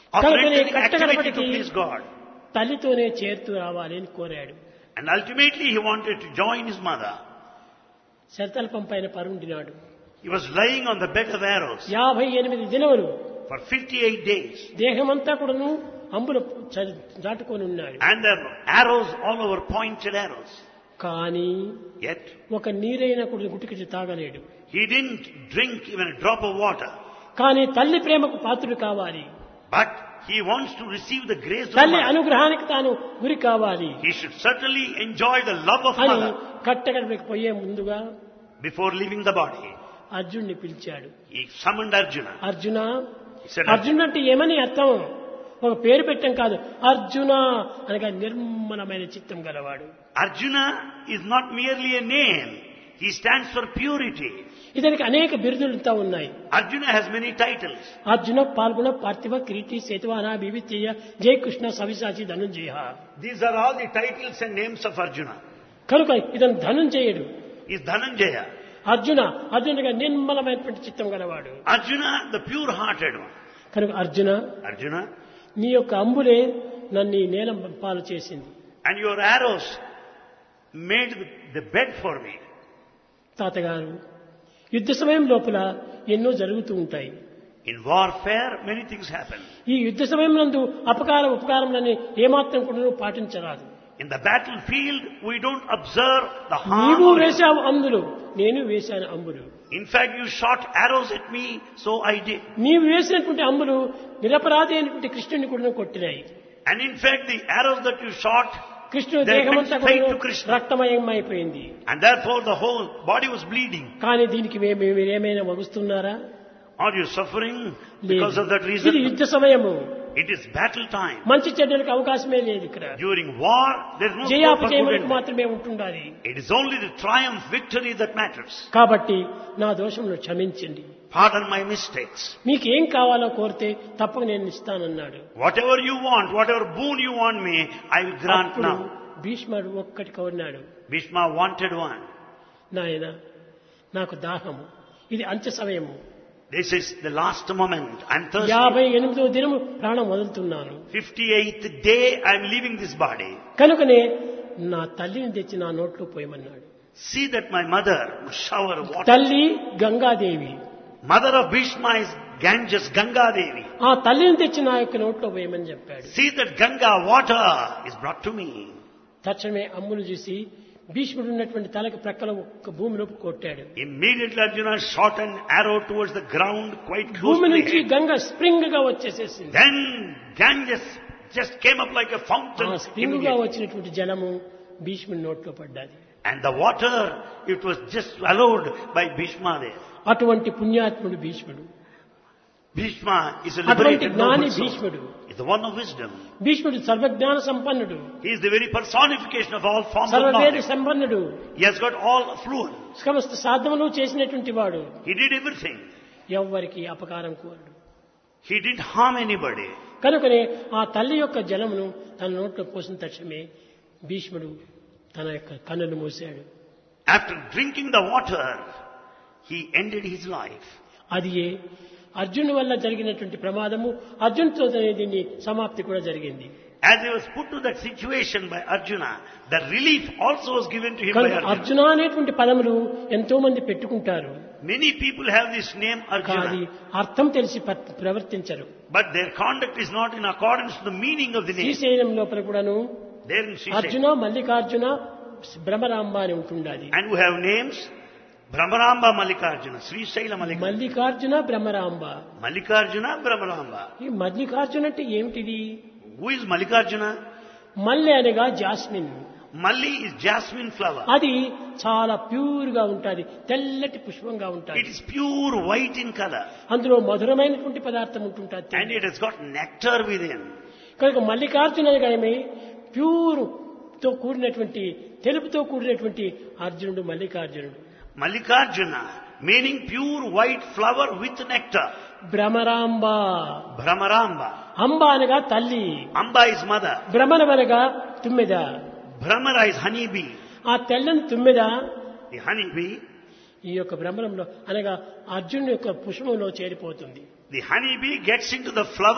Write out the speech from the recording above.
of కనుకనే rendering activity to కట్టగడపటికి please God. తల్లితోనే చేరుతూ రావాలి అని కోరాడు And ultimately he wanted to join his mother. శరతల్పం పైన పరుండినాడు He was lying on the bed of arrows యాభై ఎనిమిది దినములు for 58 days. దేహమంతా కూడాను అంబులు చ- దాటుకొని ఉన్నాడు And there were arrows all over, pointed arrows. కానీ Yet ఒక నీరైన కూడా గుటికిటి తాగలేడు he didn't drink even a drop of water. కానీ తల్లి ప్రేమకు పాత్రుడు కావాలి But he wants to receive the grace of తల్లి mother. అనుగ్రహానికి తాను గురి కావాలి He should certainly enjoy the love of అని mother కట్టగడపకి పోయే ముందుగా before leaving the body. అర్జున్ని పిలిచాడు He summoned Arjuna. Arjuna He said, Arjun అంటే ఏమని అర్థం ఒక పేరు పెట్టం కాదు అర్జున అనగా నిర్మలమైన చిత్తం గలవాడు Arjuna is not merely a name. He stands for purity. ఇతనికి అనేక బిరుదులతో ఉన్నాయి Arjuna has many titles. Arjuna పాల్గొన పార్థివ కిరీటి సేతువాన బివిత్య జయ Krishna సవిసాచి Dhanunjaya These are all the titles and names of Arjuna. కనుక ఇతను ధనుంజయుడు He is Dhananjaya. అర్జున అర్జునుడిగా నిర్మలమైనటువంటి చిత్తం గలవాడు Arjuna, the pure-hearted one. కనుక అర్జున Arjuna, నీ యొక్క అంబులే నన్ను ఈ నేలం పాలు చేసింది and your arrows made the bed for me. తాతగారు యుద్ధ సమయం లోపల ఎన్నో జరుగుతూ ఉంటాయి In warfare, many things happen. ఈ యుద్ధ సమయం నందు అపకార ఉపకారములని ఏమాత్రం కూడా పాటించరాదు In the battlefield, we don't observe the harm. నీవు or- వేశావు అంబులు నేను వేశాను అంబులు In fact, you shot arrows at me, so I did. నీవు వేసినటువంటి అంబులు నిరపరాధి అయినటువంటి కృష్ణుని కూడా కొట్టినాయి And in fact, the arrows that you shot, కృష్ణుడు They దేహమంతా went straight కూడా to Krishna. రక్తమయమైపోయింది and therefore the whole body was bleeding. కానీ దీనికి మే- మే- మీరేమైనా వగుస్తున్నారా Are you suffering because of that ఇది reason? యుద్ధ సమయము It is battle time. మంచి చెడ్డలకు అవకాశమే లేదు ఇక్కడ During war, there is no scope for good జయాపజయములకు and bad. మాత్రమే ఉంటుండాలి It is only the triumph, victory that matters. కాబట్టి నా దోషమును క్షమించండి Pardon my mistakes. మీకు ఏం కావాలో కోరితే తప్పక నేను ఇస్తానన్నాడు Whatever you want, whatever boon you want me, I will grant అప్పుడు now. భీష్ముడు ఒక్కటి కోరినాడు Bhishma wanted one. నాయన నాకు దాహము ఇది అంత్య సమయము This is the last moment. I'm thirsty. యాభై ఎనిమిదో దినము ప్రాణం వదులుతున్నాను 58th day, I'm leaving this body. కనుకనే నా తల్లిని తెచ్చి నా నోట్లో పోయమన్నాడు See that my mother would shower water. తల్లి Gangadevi Mother of Bhishma is Ganges, Ganga Devi. ఆ తల్లిని తెచ్చి నా యొక్క నోట్లో పోయమని చెప్పాడు See that Ganga water is brought to me. తక్షణమే అమ్మును చూసి భీష్ముడు ఉన్నటువంటి తలకు ప్రక్కల ఒక్క భూమిలోకి కొట్టాడు Immediately Arjuna shot an arrow towards the ground quite close భూమి to the నుంచి head. గంగ స్ప్రింగ్ గా వచ్చేసేసింది Then Ganges just came up like a ah fountain. Spring గా immediately. వచ్చినటువంటి జలము భీష్ముడి నోట్లో పడ్డాది And the water, it was just swallowed by Bhishma there. అటువంటి పుణ్యాత్ముడు భీష్ముడు Bhishma is a అటువంటి liberated జ్ఞాని noble soul. భీష్ముడు He's the one of wisdom. భీష్ముడు సర్వజ్ఞాన సంపన్నుడు He is the very personification of all forms of సర్వవేద knowledge. సంపన్నుడు He has got all affluence. సమస్త సాధనలు చేసినటువంటి వాడు He did everything. ఎవ్వరికి అపకారం కోరడు He didn't harm anybody. కనుకనే ఆ తల్లి యొక్క జలమును తన నోట్లో పోసిన తక్షణమే భీష్ముడు తన యొక్క కన్నును మూసాడు After drinking the water, he ended his life. అది ఏ అర్జున్ వల్ల జరిగినటువంటి ప్రమాదము అర్జున్తో దీన్ని సమాప్తి కూడా జరిగింది As he was put to that situation by Arjuna, the relief also was given to him by కనుక Arjuna. అర్జున అనేటువంటి పదములు ఎంతో మంది పెట్టుకుంటారు Many people have this name కానీ Arjuna, అర్థం తెలిసి ప్ర- ప్రవర్తించరు but their conduct is not in accordance to the meaning of the name. Srisailam లోపల కూడాను There in Srisailam. Arjuna Mallikarjuna Bhramaramba అని ఉంటుండాలి And we have names Brahmaramba Mallikarjuna, Sri Saila Mallikarjuna, Mallikarjuna Bhramaramba Mallikarjuna Brahmaramba. ఈ మల్లికార్జున అంటే ఏమిటిది Who is Mallikarjuna? మల్లె అనగా jasmine Malli is jasmine flower. అది చాలా ప్యూర్ గా ఉంటుంది తెల్లటి పుష్పంగా It ఉంటుంది is pure white in color అందులో మధురమైనటువంటి పదార్థం ఉంటుంటుంది and it has got nectar within. కనుక మల్లికార్జున అనగా ఏమి ప్యూర్ తో కూడినటువంటి తెలుపుతో కూడినటువంటి అర్జునుడు మల్లికార్జునుడు Mallikarjuna, meaning pure white flower with nectar. Bhramaramba Brahmaramba. అంబ అనగా తల్లి Amba is mother. భ్రమరం అనగా తుమ్మెద Brahmara is honeybee. ఆ తెల్లని తుమ్మెద The honeybee, ఈ యొక్క భ్రమరంలో అనగా అర్జునుడి యొక్క పుష్పంలో చేరిపోతుంది the honeybee gets into the flower